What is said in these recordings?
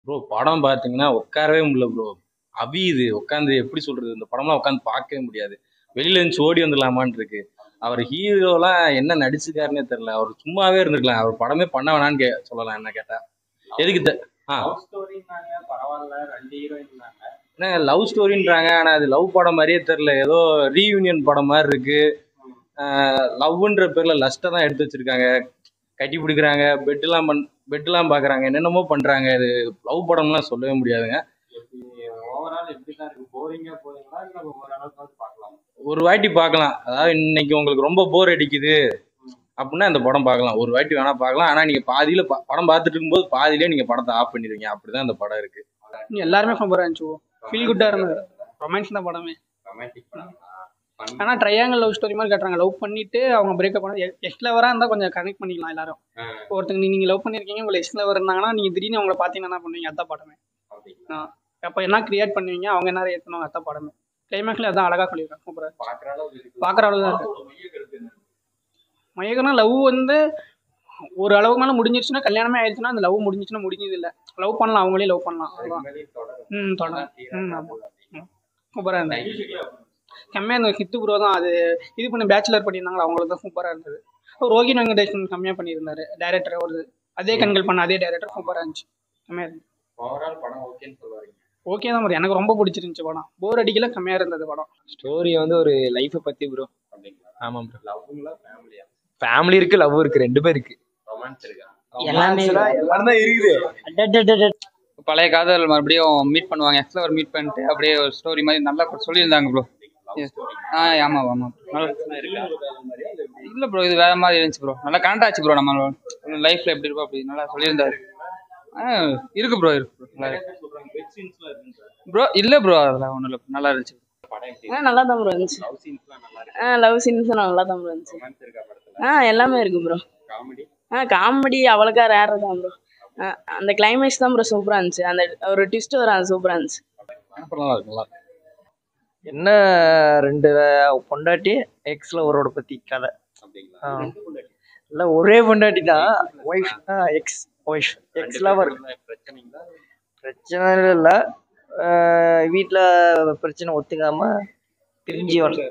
Bro படம் பார்த்தீங்கன்னா உட்காரவே முடியல ப்ரோ அவியுது உட்காந்து எப்படி சொல்றது இந்த படம்லாம் உட்காந்து பார்க்கவே முடியாது வெளியில இருந்து ஓடி வந்துடலாமான்னு இருக்கு அவர் ஹீரோலாம் என்ன நடிச்சுக்காருன்னே தெரியல அவர் சும்மாவே இருந்திருக்கலாம் அவர் படமே பண்ண வேணான்னு கே சொல்லலாம் என்ன கேட்டா எதுக்கு த- ஆ லவ் ஸ்டோரின்னாங்க பரவாயில்ல ரெண்டு ஹீரோயின்னாங்க என்ன லவ் ஸ்டோரின்றாங்க ஆனால் அது லவ் படம் மாதிரியே தெரில ஏதோ ரீயூனியன் படம் மாதிரி இருக்கு லவ்ன்ற பேர்ல லஸ்ட்டை தான் எடுத்து வச்சிருக்காங்க கட்டி பிடிக்கிறாங்க பெட்லாம் பண் பெட்லாம் பார்க்குறாங்க என்னென்னமோ பண்ணுறாங்க இது லவ் படம்லாம் சொல்லவே முடியாதுங்க ஓவரால் எப்படி தான் இருக்கு போரிங்கா போறீங்களா இல்ல ஓரளவுக்கு வந்து பார்க்கலாம் ஒரு வாட்டி பார்க்கலாம் அதாவது இன்னைக்கு உங்களுக்கு ரொம்ப போர் அடிக்குது அப்படின்னா இந்த படம் பார்க்கலாம் ஒரு வாட்டி வேணா பார்க்கலாம் ஆனால் நீங்கள் பாதியில் படம் பார்த்துட்டு இருக்கும்போது பாதியிலே நீங்கள் படத்தை ஆஃப் பண்ணிடுவீங்க அப்படிதான் இந்த படம் இருக்கு எல்லாருமே சூப்பராக இருந்துச்சு ஃபீல் குட்டாக இருந்தது ரொமான்ஸ் தான் படமே ரொமான்டிக் ஆனால் ட்ரையாங்கல் லவ் ஸ்டோரி மாதிரி காட்டுறாங்க லவ் பண்ணிட்டு அவங்க பிரேக்கப் பண்ணது எக்ஸ் லவராக இருந்தால் கொஞ்சம் கனெக்ட் பண்ணிக்கலாம் எல்லாரும் ஒருத்தங்க நீங்கள் லவ் பண்ணியிருக்கீங்க உங்களை எக்ஸ் லவர் இருந்தாங்கன்னா நீங்கள் திடீர்னு அவங்கள பார்த்தீங்கன்னா என்ன பண்ணுவீங்க அதான் படமே அப்போ என்ன கிரியேட் பண்ணுவீங்க அவங்க என்ன ரியேட் பண்ணுவாங்க அதான் படமே கிளைமேக்ஸ்ல அதான் அழகாக சொல்லியிருக்காங்க சூப்பராக பாக்குற அளவுக்கு இருக்கு பார்க்குற அளவு தான் இருக்கு மயக்கம்னா லவ் வந்து ஒரு அளவுக்கு மேலே முடிஞ்சிருச்சுன்னா கல்யாணமே ஆயிடுச்சுன்னா அந்த லவ் முடிஞ்சிச்சுன்னா முடிஞ்சது இல்லை லவ் பண்ணலாம் அவங்களே லவ் பண்ணலாம் அவ்வளோதான் மேலேயும் தொடரும் ம் தொடரும் ம் ஆமாம் சூப்பராக இருந்தது கம்மியாக இருந்தது ஹித்து ப்ரோ தான் அது இது பண்ணி பேச்சுலர் பண்ணியிருந்தாங்களா அவங்களுக்கு தான் சூப்பராக இருந்தது ரோகின் வெங்கடேஷன் கம்மியாக பண்ணியிருந்தாரு டைரக்டர் ஒரு அதே கண்கள் பண்ண அதே டைரக்டர் சூப்பராக இருந்துச்சு கம்மியாக இருந்துச்சு ஓவரால் படம் ஓகேன்னு சொல்லுவாங்க ஓகே தான் ப்ரோ எனக்கு ரொம்ப பிடிச்சிருந்துச்சு படம் போர் அடிக்கல கம்மியாக இருந்தது படம் ஸ்டோரி வந்து ஒரு லைஃப்பை பத்தி ப்ரோ அப்படிங்களா ஆமாம் ப்ரோ லவ்ங்களா ஃபேமிலியா ஃபேமிலி இருக்கு லவ் இருக்கு ரெண்டு பேர் இருக்கு ரொமான்ஸ் இருக்கா எல்லாமே எல்லாரும் தான் இருக்குது அடடடடட. பழைய காதல் மறுபடியும் மீட் பண்ணுவாங்க எக்ஸ்ல ஒரு மீட் பண்ணிட்டு அப்படியே ஒரு ஸ்டோரி மாதிரி நல்லா சொல்லியிருந்தாங்க ப்ரோ ஆ ஆமாம் ஆமாம் இல்லை ப்ரோ இது வேற மாதிரி இருந்துச்சு ப்ரோ நல்லா கனெக்ட் ஆச்சு ப்ரோ நம்ம லைஃப்ல எப்படி இருக்கோ அப்படி நல்லா சொல்லியிருந்தாரு ஆ இருக்கு ப்ரோ இருக்கு ப்ரோ நல்லா இருக்கு ப்ரோ இல்லை ப்ரோ அதெல்லாம் ஒன்றும் இல்லை நல்லா இருந்துச்சு படம் எப்படி ஆ நல்லா தான் ப்ரோ இருந்துச்சு லவ் சீன்ஸ்லாம் நல்லா இருக்கு ஆ லவ் சீன்ஸ் நல்லா தான் ப்ரோ இருந்துச்சு ரொமான்ஸ் இருக்கா படத்துல ஆ எல்லாமே இருக்கு ப்ரோ காமெடி ஆ காமெடி அவ்வளோக்கா ரேர் தான் ப்ரோ அந்த கிளைமேக்ஸ் தான் ப்ரோ சூப்பராக இருந்துச்சு அந்த ஒரு ட்விஸ்ட் வர அது சூப்பராக இருந்துச்சு அப்புறம் நல்லா இருக்கு நல்லா இருக்கு. என்ன ரெண்டு பொண்டாட்டி எக்ஸ் லவரோட பத்தி கதை அப்படிங்களா ஆ. ரெண்டு பொண்டாட்டி. இல்ல ஒரே பொண்டாட்டி தான் ஒய்ஃப் எக்ஸ் ஒய்ஃப் எக்ஸ் ரெண்டு லவர் பேருக்குள்ள பிரச்சனைங்களா பிரச்சனை இல்லை வீட்டில் பிரச்சனை ஒத்துக்காம பிரிஞ்சு வர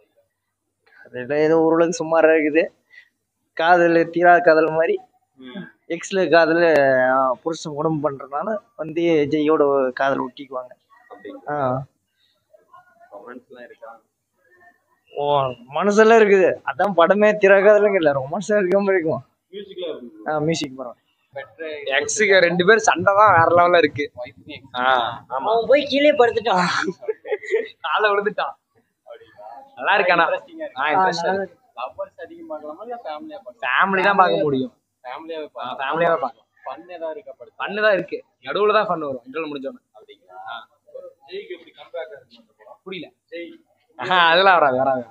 அதில் ஏதோ ஓரளவுக்கு சுமாராக இருக்குது காதல் தீரா காதல் மாதிரி எக்ஸில் காதல் புருஷன் உடம்பு பண்ணுறதுனால வந்து ஜெயோட காதல் ஒட்டிக்குவாங்க அப்படிங்களா ஆ ரொமான்ஸ்லாம் இருக்கா ஓ மனசெல்லாம் இருக்குது அதான் படமே திறக்காதலங்க இல்லை ரொமான்ஸாக இருக்காம இருக்கும் மியூசிக்ல ஆ மியூசிக் படம் பெட்ரு எக்ஸுக்கு ரெண்டு பேர் சண்டை தான் வேற லெவல்ல இருக்கு ஆ ஆமா அவன் போய் கீழே படுத்துட்டான் காலை விழுந்துட்டான் நல்லா இருக்கானா இன்ட்ரெஸ்டிங்கா ஆ இருக்கு இன்ட்ரெஸ்ட் லவ்வர்ஸ் அதிகம் பார்க்கலாமா இல்ல ஃபேமிலியா பார்க்கலாம் ஃபேமிலி தான் பார்க்க முடியும் ஃபேமிலியாவே பார்க்கலாம் ஃபேமிலியாவே பார்க்கலாம் ஃபன் ஏதாவது இருக்கா படத்துல ஃபன்னு தான் இருக்கு நடுவுல தான் ஃபன் வரும் இன்டர்வல் முடிஞ்சோன்னு அப்படிங்களா ஜெய்க்கு எப்படி கம்பேக் இருக்கு அந்த படம் புரியல ஜெய் ஆஹா அதெல்லாம் வராது வராது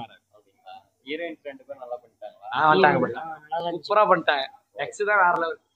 அப்படிங்களா ஹீரோயின்ஸ் ரெண்டு பேரும் நல்லா பண்ணிட்டாங்களா ஆ வந்துட்டாங்க பண்ணிட்டாங்க சூப்பரா பண்ணிட்டாங்க எக்ஸ் தான் வேற லெவல்